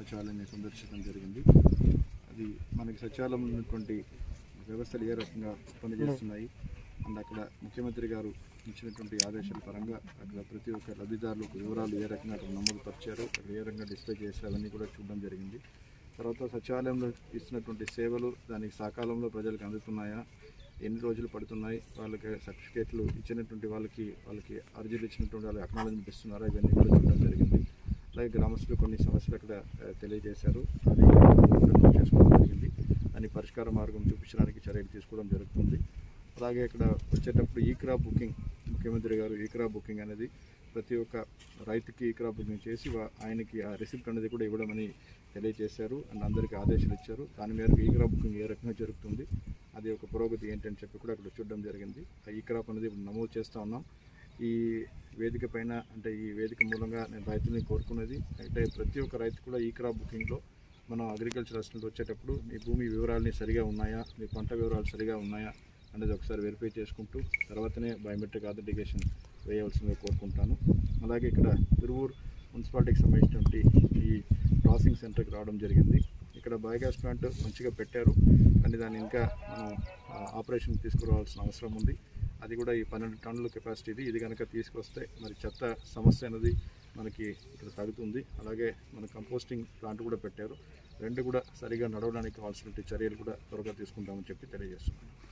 సచివాలయాన్ని సందర్శించడం జరిగింది అది మనకి సచివాలయంలో ఉన్నటువంటి వ్యవస్థలు ఏ రకంగా పనిచేస్తున్నాయి అండ్ అక్కడ ముఖ్యమంత్రి గారు ఇచ్చినటువంటి ఆదేశాల పరంగా అక్కడ ప్రతి ఒక్క లబ్ధిదారులకు వివరాలు ఏ రకంగా అక్కడ నమోదు పరిచారు అక్కడ ఏ రకంగా డిస్ప్లే చేశారు అవన్నీ కూడా చూడడం జరిగింది తర్వాత సచివాలయంలో ఇస్తున్నటువంటి సేవలు దానికి సకాలంలో ప్రజలకు అందుతున్నాయా ఎన్ని రోజులు పడుతున్నాయి వాళ్ళకి సర్టిఫికేట్లు ఇచ్చినటువంటి వాళ్ళకి వాళ్ళకి అర్జీలు ఇచ్చినటువంటి వాళ్ళకి అక్నాలజ్మెంట్ ఇస్తున్నారా ఇవన్నీ కూడా చూడడం జరిగింది అలాగే గ్రామస్తులు కొన్ని సమస్యలు అక్కడ ఆ, తెలియజేశారు అది కూడా నోట్ చేసుకోవడం జరిగింది దాని పరిష్కార మార్గం చూపించడానికి చర్యలు తీసుకోవడం జరుగుతుంది అలాగే ఇక్కడ వచ్చేటప్పుడు ఈ క్రాప్ బుకింగ్ ముఖ్యమంత్రి గారు ఈ క్రాప్ బుకింగ్ అనేది ప్రతి ఒక్క రైతుకి ఈ క్రాప్ బుకింగ్ చేసి వా- ఆయనకి ఆ రిసిప్ట్ అనేది కూడా ఇవ్వడమని తెలియజేశారు అండ్ అందరికీ ఆదేశాలు ఇచ్చారు దాని మేరకు ఈ క్రాప్ బుకింగ్ ఏ రకంగా జరుగుతుంది అది ఒక పురోగతి ఏంటని చెప్పి కూడా అక్కడ చూడడం జరిగింది ఆ ఈ క్రాప్ అనేది ఇప్పుడు నమోదు చేస్తూ ఉన్నాం ఈ వేదిక పైన అంటే ఈ వేదిక మూలంగా నేను రైతుల్ని కోరుకున్నది అంటే ప్రతి ఒక్క రైతు కూడా ఈ క్రాప్ బుకింగ్లో మనం అగ్రికల్చర్ అసిస్టెంట్ వచ్చేటప్పుడు మీ భూమి వివరాలని సరిగా ఉన్నాయా మీ పంట వివరాలు సరిగా ఉన్నాయా అనేది ఒకసారి వెరిఫై చేసుకుంటూ తర్వాతనే బయోమెట్రిక్ అథెంటికేషన్ వేయవలసిందిగా కోరుకుంటాను అలాగే ఇక్కడ తిరువూరు మున్సిపాలిటీకి సంబంధించినటువంటి ఈ ప్రాసెసింగ్ సెంటర్కి రావడం జరిగింది ఇక్కడ బయోగ్యాస్ ప్లాంట్ మంచిగా పెట్టారు కానీ దాన్ని ఇంకా మనం ఆ, ఆపరేషన్ తీసుకురావాల్సిన అవసరం ఉంది అది కూడా ఈ పన్నెండు టన్నుల కెపాసిటీది ఇది కనుక తీసుకొస్తే మరి చెత్త సమస్య అనేది మనకి ఇక్కడ తగ్గుతుంది అలాగే మన కంపోస్టింగ్ ప్లాంట్ కూడా పెట్టారు రెండు కూడా సరిగా నడవడానికి కావాల్సినటువంటి చర్యలు కూడా త్వరగా తీసుకుంటామని చెప్పి తెలియజేస్తున్నాను